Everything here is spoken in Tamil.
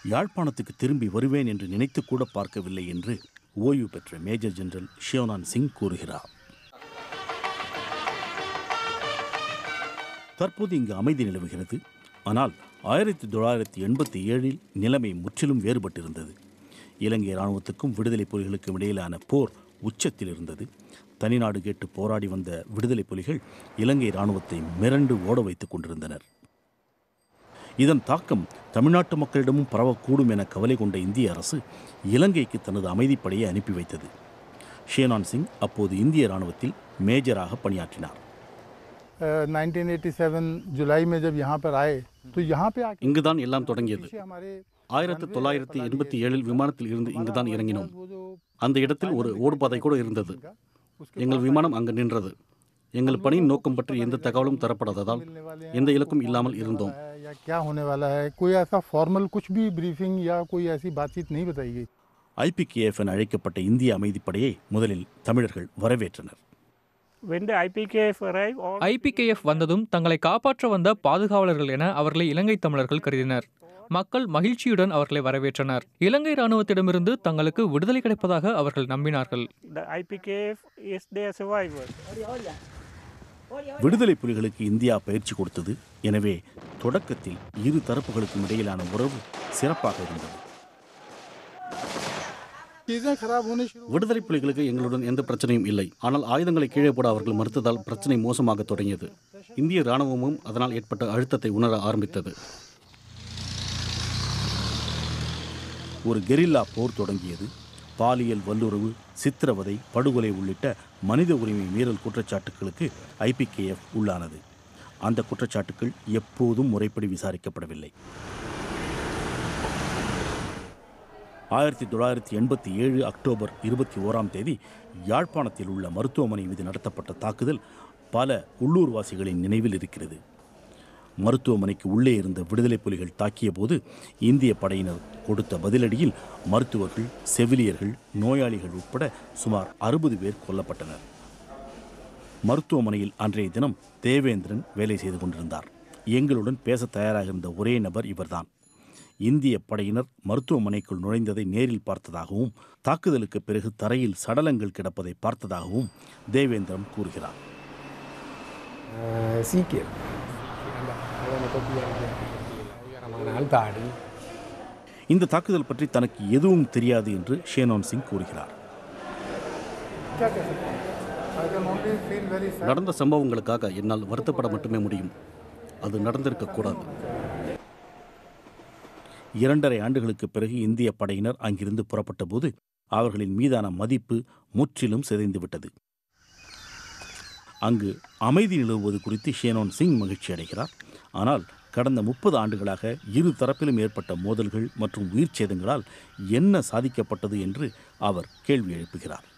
யாழ்ப்பாணத்துக்கு திரும்பி வருவேன் என்று நினைத்து கூட பார்க்கவில்லை என்று ஓய்வு பெற்ற மேஜர் ஜெனரல் ஷியோனான் சிங் கூறுகிறார் தற்போது இங்கு அமைதி நிலவுகிறது ஆனால் ஆயிரத்தி தொள்ளாயிரத்தி எண்பத்தி ஏழில் நிலைமை முற்றிலும் வேறுபட்டிருந்தது இலங்கை இராணுவத்துக்கும் விடுதலை புலிகளுக்கும் இடையிலான போர் உச்சத்தில் இருந்தது தனிநாடு கேட்டு போராடி வந்த விடுதலை புலிகள் இலங்கை இராணுவத்தை மிரண்டு ஓட வைத்துக் கொண்டிருந்தனர் இதன் தாக்கம் தமிழ்நாட்டு மக்களிடமும் பரவக்கூடும் என கவலை கொண்ட இந்திய அரசு இலங்கைக்கு தனது அமைதிப்படையை அனுப்பி வைத்தது ஷேனான் சிங் அப்போது இந்திய இராணுவத்தில் மேஜராக பணியாற்றினார் अ, 1987 जुलाई में जब यहाँ पर आए तो यहाँ पे आके இங்குதான் எல்லாம் தொடங்கியது पीछे हमारे ஆயிரத்தி தொள்ளாயிரத்தி எண்பத்தி ஏழில் விமானத்தில் இருந்து இங்குதான் இறங்கினோம் वो जो அந்த இடத்தில் ஒரு ஓடுபாதை கூட இருந்தது எங்கள் விமானம் அங்கு நின்றது எங்கள் பணியின் நோக்கம் பற்றி எந்த தகவலும் தரப்படாததால் எந்த இலக்கும் இல்லாமல் இருந்தோம் है या क्या होने वाला है कोई ऐसा फॉर्मल कुछ भी ब्रीफिंग या कोई ऐसी बातचीत नहीं बताई गई ஐபிகேஎஃப் என அழைக்கப்பட்ட இந்திய அமைதிப்படையை முதலில் தமிழர்கள் வரவேற்றனர் When the IPKF arrived, all IPKF வந்ததும் தங்களை காப்பாற்ற வந்த பாதுகாவலர்கள் என அவர்களை இலங்கை தமிழர்கள் கருதினர் மக்கள் மகிழ்ச்சியுடன் அவர்களை வரவேற்றனர் இலங்கை இராணுவத்திடமிருந்து தங்களுக்கு விடுதலை கிடைப்பதாக அவர்கள் நம்பினார்கள் the IPKF is their survivor. விடுதலை புலிகளுக்கு இந்தியா பயிற்சி கொடுத்தது எனவே தொடக்கத்தில் இரு தரப்புகளுக்கும் இடையிலான உறவு சிறப்பாக இருந்தது चीज़ें खराब होनी शुरू விடுதலை புலிகளுக்கு எங்களுடன் எந்த பிரச்சனையும் இல்லை ஆனால் ஆயுதங்களை கீழே போட அவர்கள் மறுத்ததால் பிரச்சனை மோசமாக தொடங்கியது இந்திய இராணுவமும் அதனால் ஏற்பட்ட அழுத்தத்தை உணர ஆரம்பித்தது ஒரு கெரில்லா போர் தொடங்கியது பாலியல் வல்லுறவு சித்திரவதை படுகொலை உள்ளிட்ட மனித உரிமை மீறல் குற்றச்சாட்டுகளுக்கு ஐபிகேஎஃப் உள்ளானது அந்த குற்றச்சாட்டுகள் எப்போதும் முறைப்படி விசாரிக்கப்படவில்லை ஆயிரத்தி தொள்ளாயிரத்தி எண்பத்தி ஏழு அக்டோபர் இருபத்தி ஓராம் தேதி யாழ்ப்பாணத்தில் உள்ள மருத்துவமனை மீது நடத்தப்பட்ட தாக்குதல் பல உள்ளூர்வாசிகளின் நினைவில் இருக்கிறது மருத்துவமனைக்கு உள்ளே இருந்த விடுதலை புலிகள் தாக்கிய போது இந்திய படையினர் கொடுத்த பதிலடியில் மருத்துவர்கள் செவிலியர்கள் நோயாளிகள் உட்பட சுமார் அறுபது பேர் கொல்லப்பட்டனர் மருத்துவமனையில் அன்றைய தினம் தேவேந்திரன் வேலை செய்து கொண்டிருந்தார் எங்களுடன் பேச தயாராக இருந்த ஒரே நபர் இவர்தான் இந்திய படையினர் மருத்துவமனைக்குள் நுழைந்ததை நேரில் பார்த்ததாகவும் தாக்குதலுக்கு பிறகு தரையில் சடலங்கள் கிடப்பதை பார்த்ததாகவும் தேவேந்திரன் கூறுகிறார் சீக்கிரம் தாடி இந்த தாக்குதல் பற்றி தனக்கு எதுவும் தெரியாது என்று ஷேனோன் சிங் கூறுகிறார் क्या कह सकते हैं I can only feel very sad நடந்த சம்பவங்களுக்காக என்னால் வருத்தப்பட மட்டுமே முடியும் அது நடந்திருக்கக்கூடாது இரண்டரை ஆண்டுகளுக்கு பிறகு இந்திய படையினர் அங்கிருந்து புறப்பட்ட போது அவர்களின் மீதான மதிப்பு முற்றிலும் சிதைந்துவிட்டது அங்கு அமைதி நிலவுவது குறித்து ஷேனோன் சிங் மகிழ்ச்சி அடைகிறார் ஆனால் கடந்த முப்பது ஆண்டுகளாக இரு தரப்பிலும் ஏற்பட்ட மோதல்கள் மற்றும் உயிர் சேதங்களால் என்ன சாதிக்கப்பட்டது என்று அவர் கேள்வி எழுப்புகிறார்